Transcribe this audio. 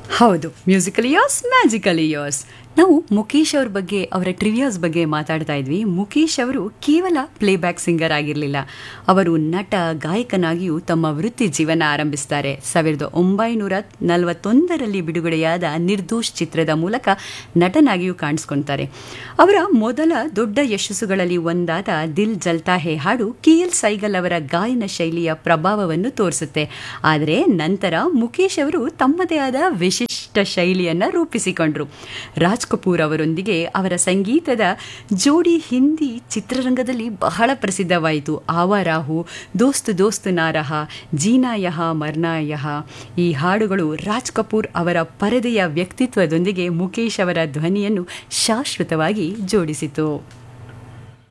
ಹೌದು musical years magical years ನಾವು ಮುಖೇಶ್ ಅವ್ರ ಬಗ್ಗೆ ಅವರ ಟ್ರಿವಿಯಾಸ್ ಬಗ್ಗೆ ಮಾತಾಡ್ತಾ ಇದ್ವಿ ಮುಖೇಶ್ ಅವರು ಕೇವಲ ಪ್ಲೇಬ್ಯಾಕ್ ಸಿಂಗರ್ ಆಗಿರಲಿಲ್ಲ ಅವರು ನಟ ಗಾಯಕನಾಗಿಯೂ ತಮ್ಮ ವೃತ್ತಿ ಜೀವನ ಆರಂಭಿಸ್ತಾರೆ ಸಾವಿರದ ಒಂಬೈನೂರ ನಲವತ್ತೊಂದರಲ್ಲಿ ಬಿಡುಗಡೆಯಾದ ನಿರ್ದೋಷ್ ಚಿತ್ರದ ಮೂಲಕ ನಟನಾಗಿಯೂ ಕಾಣಿಸ್ಕೊಳ್ತಾರೆ ಅವರ ಮೊದಲ ದೊಡ್ಡ ಯಶಸ್ಸುಗಳಲ್ಲಿ ಒಂದಾದ ದಿಲ್ ಜಲ್ತಾ ಹೇ ಹಾಡು ಕೆ ಎಲ್ ಸೈಗಲ್ ಅವರ ಗಾಯನ ಶೈಲಿಯ ಪ್ರಭಾವವನ್ನು ತೋರಿಸುತ್ತೆ ಆದರೆ ನಂತರ ಮುಖೇಶ್ ಅವರು ತಮ್ಮದೇ ಆದ ವಿಶಿಷ್ಟ ಶೈಲಿಯನ್ನು ರೂಪಿಸಿಕೊಂಡ್ರು ರಾಜ್ ಕಪೂರ್ ಅವರೊಂದಿಗೆ ಅವರ ಸಂಗೀತದ ಜೋಡಿ ಹಿಂದಿ ಚಿತ್ರರಂಗದಲ್ಲಿ ಬಹಳ ಪ್ರಸಿದ್ಧವಾಯಿತು ಆವಾರಾಹು ದೋಸ್ತು ದೋಸ್ತು ನಾರಹ ಜೀನಾ ಯಹ ಮರ್ನಾ ಯಹ ಈ ಹಾಡುಗಳು ರಾಜ್ ಕಪೂರ್ ಅವರ ಪರದೆಯ ವ್ಯಕ್ತಿತ್ವದೊಂದಿಗೆ ಮುಖೇಶ್ ಅವರ ಧ್ವನಿಯನ್ನು ಶಾಶ್ವತವಾಗಿ ಜೋಡಿಸಿತು